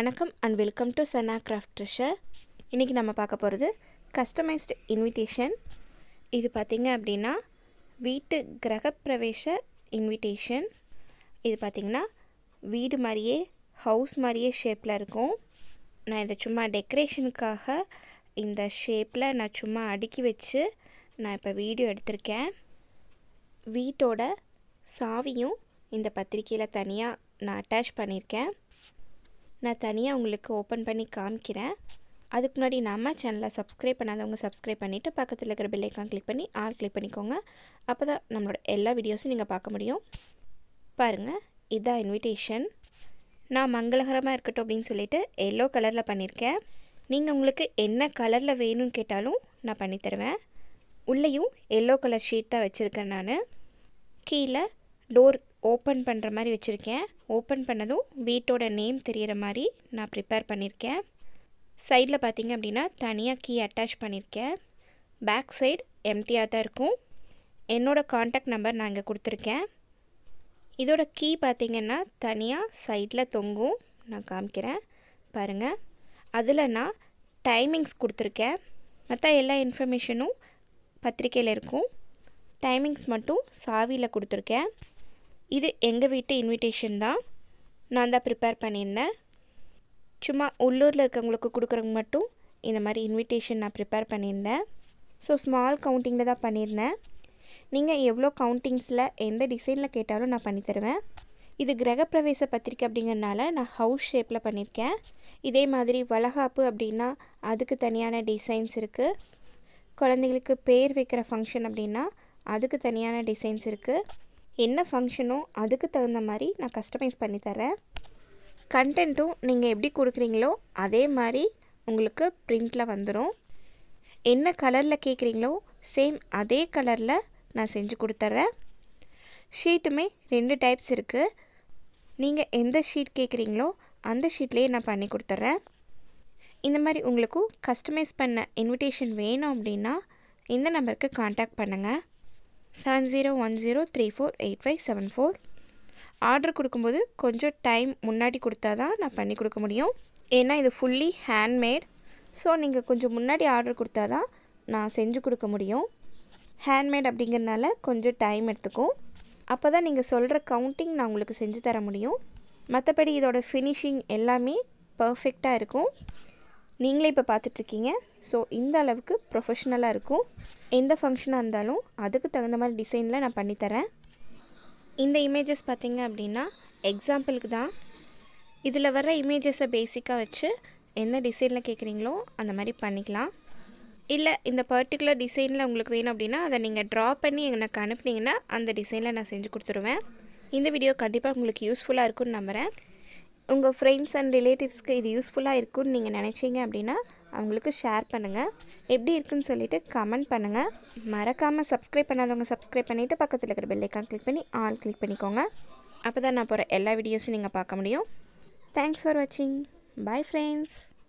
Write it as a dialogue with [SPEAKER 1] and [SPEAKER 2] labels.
[SPEAKER 1] வணக்கம் and welcome to Sana craft treasure இன்றைக்கி நம்ம பார்க்க போகிறது கஸ்டமைஸ்டு இன்விடேஷன் இது பார்த்திங்க அப்படின்னா வீட்டு கிரகப்பிரவேச இன்விடேஷன் இது பார்த்திங்கன்னா வீடு மாதிரியே ஹவுஸ் மாதிரியே ஷேப்பில் இருக்கும் நான் இதை சும்மா டெக்கரேஷனுக்காக இந்த ஷேப்பில் நான் சும்மா அடுக்கி வச்சு நான் இப்போ வீடியோ எடுத்திருக்கேன் வீட்டோட சாவியும் இந்த பத்திரிக்கையில் தனியாக நான் அட்டாச் பண்ணியிருக்கேன் நான் தனியாக உங்களுக்கு ஓப்பன் பண்ணி காமிக்கிறேன் அதுக்கு முன்னாடி நம்ம சேனலை சப்ஸ்கிரைப் பண்ணாதவங்க சப்ஸ்கிரைப் பண்ணிவிட்டு பக்கத்தில் இருக்கிற பெல்லைக்கான் கிளிக் பண்ணி ஆல் கிளிக் பண்ணிக்கோங்க அப்போ தான் நம்மளோட எல்லா வீடியோஸும் நீங்கள் பார்க்க முடியும் பாருங்கள் இதான் இன்விடேஷன் நான் மங்களகரமாக இருக்கட்டும் அப்படின்னு சொல்லிட்டு எல்லோ கலரில் பண்ணியிருக்கேன் நீங்கள் உங்களுக்கு என்ன கலரில் வேணும்னு கேட்டாலும் நான் பண்ணித்தருவேன் உள்ளேயும் எல்லோ கலர் ஷீட் தான் வச்சுருக்கேன் நான் கீழே டோர் ஓப்பன் பண்ணுற மாதிரி வச்சுருக்கேன் ஓப்பன் பண்ணதும் வீட்டோட நேம் தெரிகிற மாதிரி நான் ப்ரிப்பேர் பண்ணியிருக்கேன் சைடில் பார்த்தீங்க அப்படின்னா தனியாக கீ அட்டாச் பண்ணியிருக்கேன் பேக் சைடு எம்டியாக தான் இருக்கும் என்னோடய காண்டாக்ட் நம்பர் நான் இங்கே கொடுத்துருக்கேன் இதோட கீ பார்த்திங்கன்னா தனியாக சைடில் தொங்கும் நான் காமிக்கிறேன் பாருங்கள் அதில் நான் டைமிங்ஸ் கொடுத்துருக்கேன் மற்ற எல்லா இன்ஃபர்மேஷனும் பத்திரிக்கையில் இருக்கும் டைமிங்ஸ் மட்டும் சாவியில் கொடுத்துருக்கேன் இது எங்கள் வீட்டு இன்விடேஷன் தான் நான் தான் ப்ரிப்பேர் பண்ணியிருந்தேன் சும்மா உள்ளூரில் இருக்கவங்களுக்கு கொடுக்குறவங்க மட்டும் இந்த மாதிரி இன்விடேஷன் நான் ப்ரிப்பேர் பண்ணியிருந்தேன் ஸோ ஸ்மால் கவுண்டிங்கில் தான் பண்ணியிருந்தேன் நீங்கள் எவ்வளோ கவுண்டிங்ஸில் எந்த டிசைனில் கேட்டாலும் நான் பண்ணித்தருவேன் இது கிரகப்பிரவேச பத்திரிக்கை அப்படிங்கிறனால நான் ஹவுஸ் ஷேப்பில் பண்ணியிருக்கேன் இதே மாதிரி வளகாப்பு அப்படின்னா அதுக்கு தனியான டிசைன்ஸ் இருக்குது குழந்தைங்களுக்கு பேர் வைக்கிற ஃபங்க்ஷன் அப்படின்னா அதுக்கு தனியான டிசைன்ஸ் இருக்குது என்ன ஃபங்க்ஷனோ அதுக்கு தகுந்த மாதிரி நான் கஸ்டமைஸ் பண்ணித்தரேன் கண்டென்ட்டும் நீங்கள் எப்படி கொடுக்குறீங்களோ அதே மாதிரி உங்களுக்கு ப்ரிண்டில் வந்துடும் என்ன கலரில் கேட்குறீங்களோ சேம் அதே கலரில் நான் செஞ்சு கொடுத்துட்றேன் ஷீட்டுமே ரெண்டு டைப்ஸ் இருக்குது நீங்கள் எந்த ஷீட் கேட்குறீங்களோ அந்த ஷீட்லேயே நான் பண்ணி கொடுத்துட்றேன் இந்த மாதிரி உங்களுக்கும் கஸ்டமைஸ் பண்ண இன்விடேஷன் வேணும் அப்படின்னா இந்த நம்பருக்கு காண்டாக்ட் பண்ணுங்கள் seven zero one zero three four eight five seven four order கொடுக்கும்போது கொஞ்சம் டைம் முன்னாடி கொடுத்தா தான் நான் பண்ணி கொடுக்க முடியும் ஏன்னா இது ஃபுல்லி ஹேண்ட்மேட் ஸோ நீங்கள் கொஞ்சம் முன்னாடி ஆர்டர் கொடுத்தா தான் நான் செஞ்சு கொடுக்க முடியும் ஹேண்ட்மேட் அப்படிங்கிறனால கொஞ்சம் டைம் எடுத்துக்கும் அப்போ தான் நீங்கள் சொல்கிற கவுண்டிங் நான் உங்களுக்கு செஞ்சு தர முடியும் மற்றபடி இதோட ஃபினிஷிங் எல்லாமே பர்ஃபெக்டாக இருக்கும் நீங்களே இப்போ பார்த்துட்ருக்கீங்க ஸோ இந்த அளவுக்கு ப்ரொஃபஷ்னலாக இருக்கும் எந்த ஃபங்க்ஷனாக இருந்தாலும் அதுக்கு தகுந்த மாதிரி டிசைனில் நான் பண்ணித்தரேன் இந்த இமேஜஸ் பார்த்திங்க அப்படின்னா எக்ஸாம்பிளுக்கு தான் இதில் வர இமேஜஸை பேசிக்காக வச்சு என்ன டிசைனில் கேட்குறீங்களோ அந்த மாதிரி பண்ணிக்கலாம் இல்லை இந்த பர்டிகுலர் டிசைனில் உங்களுக்கு வேணும் அப்படின்னா அதை நீங்கள் ட்ரா பண்ணி எனக்கு அனுப்புனீங்கன்னா அந்த டிசைனில் நான் செஞ்சு கொடுத்துருவேன் இந்த வீடியோ கண்டிப்பாக உங்களுக்கு யூஸ்ஃபுல்லாக இருக்கும்னு நம்புகிறேன் உங்கள் ஃப்ரெண்ட்ஸ் அண்ட் ரிலேட்டிவ்ஸ்க்கு இது யூஸ்ஃபுல்லாக இருக்கும்னு நீங்கள் நினச்சிங்க அப்படின்னா அவங்களுக்கு ஷேர் பண்ணுங்கள் எப்படி இருக்குன்னு சொல்லிவிட்டு கமெண்ட் பண்ணுங்கள் மறக்காமல் சப்ஸ்கிரைப் பண்ணாதவங்க சப்ஸ்கிரைப் பண்ணிவிட்டு பக்கத்தில் இருக்கிற பெல்லைக்கான் கிளிக் பண்ணி ஆல் கிளிக் பண்ணிக்கோங்க அப்போ தான் நான் போகிற எல்லா வீடியோஸும் நீங்கள் பார்க்க முடியும் தேங்க்ஸ் ஃபார் வாட்சிங் பாய் ஃப்ரெண்ட்ஸ்